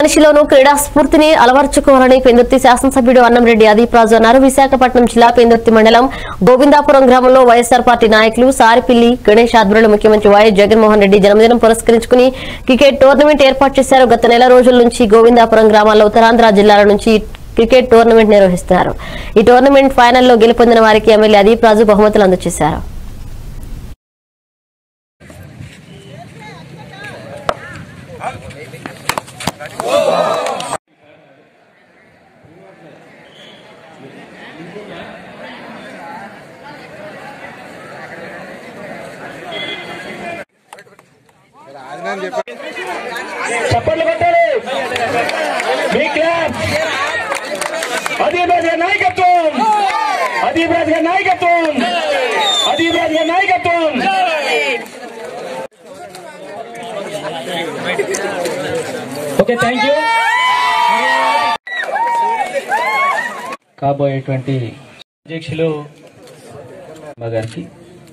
మనిషిలోనూ క్రీడా స్ఫూర్తిని అలవర్చుకోవాలని పెందుర్తి శాసనసభ్యుడు అన్నంరెడ్డి అదీప్ రాజు అన్నారు విశాఖపట్నం జిల్లా పెందుర్తి మండలం గోవిందాపురం గ్రామంలో వైఎస్ఆర్ పార్టీ నాయకులు సారిపిల్లి గణేష్ ఆధ్వర్యంలో ముఖ్యమంత్రి వైఎస్ జగన్మోహన్ రెడ్డి జన్మదినం పురస్కరించుకుని క్రికెట్ టోర్నమెంట్ ఏర్పాటు చేశారు గత నెల రోజుల నుంచి గోవిందాపురం గ్రామాల్లో ఉత్తరాంధ్ర జిల్లాల నుంచి క్రికెట్ టోర్నమెంట్ నిర్వహిస్తున్నారు ఈ టోర్నమెంట్ ఫైనల్లో గెలుపొందిన వారికి ఎమ్మెల్యే అదీప్ రాజు బహుమతులు అందజేశారు చప్పట్లు కొట్టాలి మీ క్లాప్ అదీబ్రాజ్ గారి నాయకత్వం అదీబ్రాజ్ గారి నాయకత్వం అదీబ్రాజ్ గారి నాయకత్వం ఓకే థ్యాంక్ యూ కాబోయేటువంటి అధ్యక్షులు మా గారికి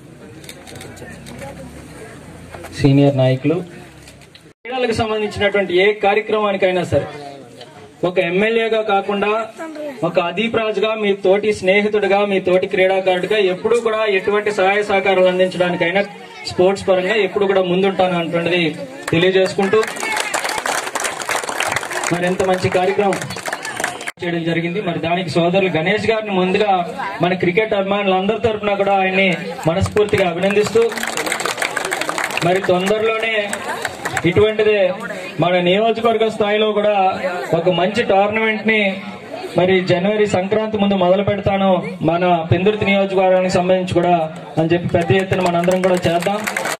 సీనియర్ నాయకులు క్రీడలకు సంబంధించినటువంటి ఏ కార్యక్రమానికైనా సరే ఒక ఎమ్మెల్యేగా కాకుండా ఒక అదీప్ రాజుగా మీ తోటి స్నేహితుడిగా మీ తోటి క్రీడాకారుడిగా ఎప్పుడూ కూడా ఎటువంటి సహాయ సహకారాలు అందించడానికైనా స్పోర్ట్స్ పరంగా ఎప్పుడు కూడా ముందుంటాను అంటున్నది తెలియజేసుకుంటూ మరి ఎంత మంచి కార్యక్రమం చేయడం జరిగింది మరి దానికి సోదరులు గణేష్ గారిని ముందుగా మన క్రికెట్ అభిమానులందరి తరఫున కూడా ఆయన్ని మనస్ఫూర్తిగా అభినందిస్తూ మరి తొందరలోనే ఇటువంటిదే మన నియోజకవర్గ స్థాయిలో కూడా ఒక మంచి టోర్నమెంట్ ని మరి జనవరి సంక్రాంతి ముందు మొదలు పెడతాను మన పెందుర్తి నియోజకవర్గానికి సంబంధించి కూడా అని చెప్పి పెద్ద ఎత్తున మనందరం కూడా చేద్దాం